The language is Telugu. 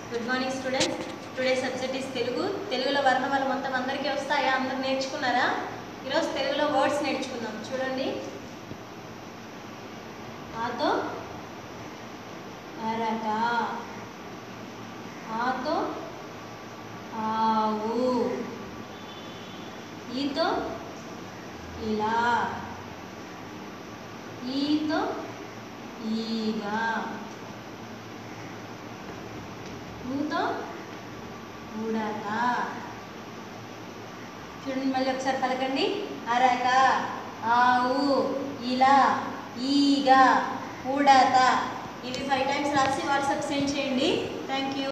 good morning students today subject is Telugu తెలుగులో వర్ణమాల మొత్తం అందరికీ వస్తాయా అందరు నేర్చుకున్నారా ఈరోజు తెలుగులో వర్డ్స్ నేర్చుకుందాం చూడండి ఆతో అరక ఆతో ఆవు ఈతో ఇలా ఈతో ఈగ ఊతో ఉడత చూడండి మళ్ళీ ఒకసారి పలకండి అరక ఆవు ఇలా ఈగ ఉడత ఇవి ఫైవ్ టైమ్స్ రాసి వాట్సాప్ సెండ్ చేయండి థ్యాంక్ యూ